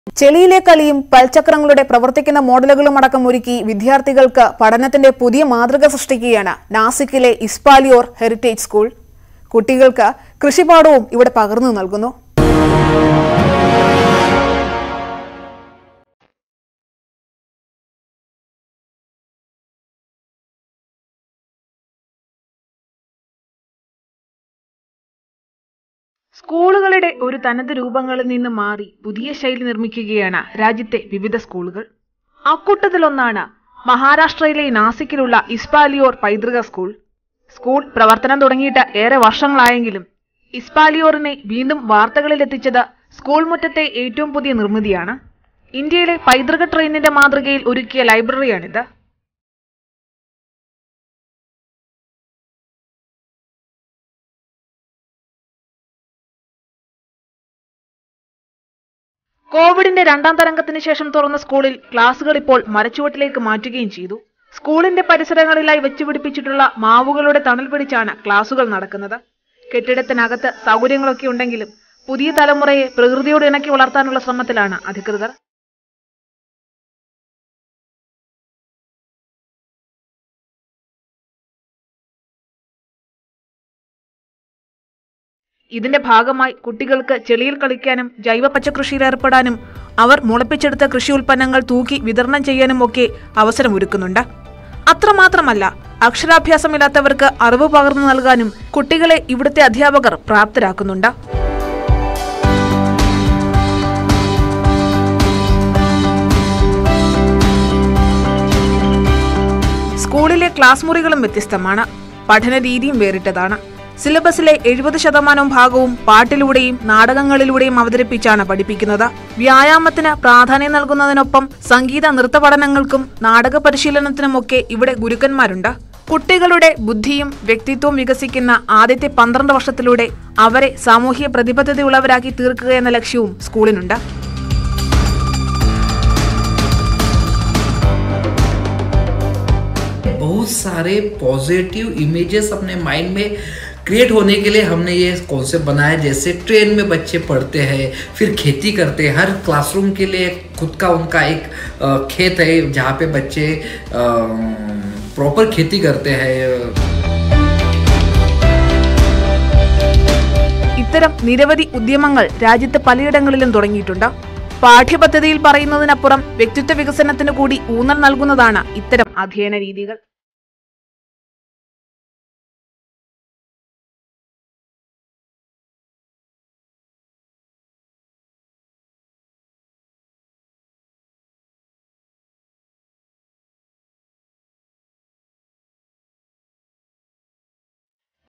ചെളിയിലെ കളിയും പൽചക്രങ്ങളുടെ പ്രവർത്തിക്കുന്ന മോഡലുകളും അടക്കം ഒരുക്കി വിദ്യാർത്ഥികൾക്ക് പഠനത്തിന്റെ പുതിയ മാതൃക സൃഷ്ടിക്കുകയാണ് നാസിക്കിലെ ഇസ്പാലിയോർ ഹെറിറ്റേജ് സ്കൂൾ കുട്ടികൾക്ക് കൃഷിപാഠവും ഇവിടെ പകർന്നു നൽകുന്നു സ്കൂളുകളുടെ ഒരു തനത് രൂപങ്ങളിൽ നിന്ന് മാറി പുതിയ ശൈലി നിർമ്മിക്കുകയാണ് രാജ്യത്തെ വിവിധ സ്കൂളുകൾ അക്കൂട്ടത്തിലൊന്നാണ് മഹാരാഷ്ട്രയിലെ നാസിക്കിലുള്ള ഇസ്പാലിയോർ പൈതൃക സ്കൂൾ സ്കൂൾ പ്രവർത്തനം തുടങ്ങിയിട്ട് ഏറെ വർഷങ്ങളായെങ്കിലും ഇസ്പാലിയോറിനെ വീണ്ടും വാർത്തകളിലെത്തിച്ചത് സ്കൂൾ മുറ്റത്തെ ഏറ്റവും പുതിയ നിർമ്മിതിയാണ് ഇന്ത്യയിലെ പൈതൃക ട്രെയിനിന്റെ മാതൃകയിൽ ഒരുക്കിയ ലൈബ്രറിയാണിത് കോവിഡിന്റെ രണ്ടാം തരംഗത്തിന് ശേഷം തുറന്ന സ്കൂളിൽ ക്ലാസുകൾ ഇപ്പോൾ മരച്ചുവട്ടിലേക്ക് മാറ്റുകയും ചെയ്തു സ്കൂളിന്റെ പരിസരങ്ങളിലായി വെച്ചുപിടിപ്പിച്ചിട്ടുള്ള മാവുകളുടെ തണൽ പിടിച്ചാണ് ക്ലാസുകൾ നടക്കുന്നത് കെട്ടിടത്തിനകത്ത് സൗകര്യങ്ങളൊക്കെ ഉണ്ടെങ്കിലും പുതിയ തലമുറയെ പ്രകൃതിയോട് ഇണക്കി വളർത്താനുള്ള ശ്രമത്തിലാണ് അധികൃതർ ഇതിന്റെ ഭാഗമായി കുട്ടികൾക്ക് ചെളിയിൽ കളിക്കാനും ജൈവ പച്ചക്കൃഷിയിൽ ഏർപ്പെടാനും അവർ മുളപ്പിച്ചെടുത്ത കൃഷി ഉൽപ്പന്നങ്ങൾ തൂക്കി വിതരണം ചെയ്യാനും ഒക്കെ അവസരമൊരുക്കുന്നുണ്ട് അത്രമാത്രമല്ല അക്ഷരാഭ്യാസമില്ലാത്തവർക്ക് അറിവ് പകർന്നു നൽകാനും കുട്ടികളെ ഇവിടുത്തെ അധ്യാപകർ പ്രാപ്തരാക്കുന്നുണ്ട് സ്കൂളിലെ ക്ലാസ് മുറികളും വ്യത്യസ്തമാണ് പഠന രീതിയും വേറിട്ടതാണ് സിലബസിലെ എഴുപത് ശതമാനം ഭാഗവും പാട്ടിലൂടെയും നാടകങ്ങളിലൂടെയും അവതരിപ്പിച്ചാണ് പഠിപ്പിക്കുന്നത് വ്യായാമത്തിന് പ്രാധാന്യം നൽകുന്നതിനൊപ്പം സംഗീത നൃത്ത പഠനങ്ങൾക്കും നാടക പരിശീലനത്തിനുമൊക്കെ ഇവിടെ ഗുരുക്കന്മാരുണ്ട് കുട്ടികളുടെ ബുദ്ധിയും വ്യക്തിത്വവും വികസിക്കുന്ന ആദ്യത്തെ പന്ത്രണ്ട് വർഷത്തിലൂടെ അവരെ സാമൂഹ്യ പ്രതിബദ്ധതയുള്ളവരാക്കി തീർക്കുക എന്ന ലക്ഷ്യവും സ്കൂളിനുണ്ട് बहुत सारे पॉजिटिव इमेजेस अपने माइंड में क्रिएट होने के लिए हमने ये कॉन्सेप्ट बनाया जैसे ट्रेन में बच्चे पढ़ते हैं फिर खेती करते हैं हर क्लासरूम के लिए खुद का उनका एक अ, खेत है जहाँ पे बच्चे प्रॉपर खेती करते हैं ഇത്തരം നിരവധി ഉദ്യമങ്ങൾ രാജ്യത്ത് പലയിടങ്ങളിലും തുടങ്ങിയിട്ടുണ്ട് പാഠ്യപദ്ധതിയിൽ പറയുന്നതിനപ്പുറം വ്യക്തിത്വ വികസനത്തിന് കൂടി ഊന്നൽ നൽകുന്നതാണ് ഇത്തരം അധ്യയന രീതികൾ